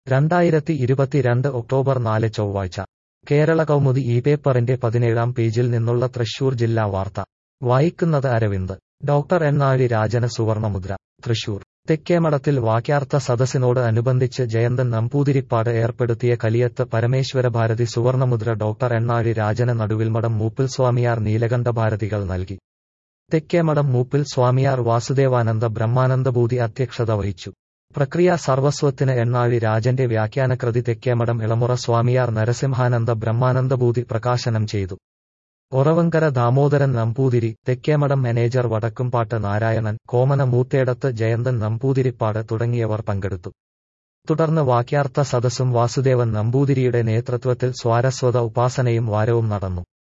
രണ്ടായിരത്തി ഇരുപത്തിരണ്ട് ഒക്ടോബർ നാല് ചൊവ്വാഴ്ച കേരള കൗമുദി ഈ പേപ്പറിന്റെ പതിനേഴാം പേജിൽ നിന്നുള്ള തൃശൂർ ജില്ലാ വാർത്ത വായിക്കുന്നത് അരവിന്ദ് ഡോക്ടർ എന്നാഴി രാജന് സുവർണമുദ്ര തൃശൂർ തെക്കേമഠത്തിൽ വാക്യാർത്ഥ സദസ്സിനോട് അനുബന്ധിച്ച് ജയന്തൻ നമ്പൂതിരിപ്പാട് ഏർപ്പെടുത്തിയ കലിയത്ത് പരമേശ്വരഭാരതി സുവർണമുദ്ര ഡോക്ടർ എണ്ണാഴി രാജന് നടുവിൽമഠം മൂപ്പിൽ സ്വാമിയാർ നീലകണ്ഠഭാരതികൾ നൽകി തെക്കേമഠം മൂപ്പിൽ സ്വാമിയാർ വാസുദേവാനന്ദ ബ്രഹ്മാനന്ദഭൂതി അധ്യക്ഷത വഹിച്ചു പ്രക്രിയ സർവസ്വത്തിന് എണ്ണാഴി രാജന്റെ വ്യാഖ്യാനകൃതി തെക്കേമഠം ഇളമുറ സ്വാമിയാർ നരസിംഹാനന്ദ ബ്രഹ്മാനന്ദഭൂതി പ്രകാശനം ചെയ്തു ഒറവങ്കര ദാമോദരൻ നമ്പൂതിരി തെക്കേമഠം മാനേജർ വടക്കുംപാട്ട് നാരായണൻ കോമന മൂത്തേടത്ത് ജയന്തൻ നമ്പൂതിരിപ്പാട് തുടങ്ങിയവർ പങ്കെടുത്തു തുടർന്ന് വാക്യാർത്ഥ സദസ്സും വാസുദേവൻ നമ്പൂതിരിയുടെ നേതൃത്വത്തിൽ സ്വാരസ്വത ഉപാസനയും വാരവും നടന്നു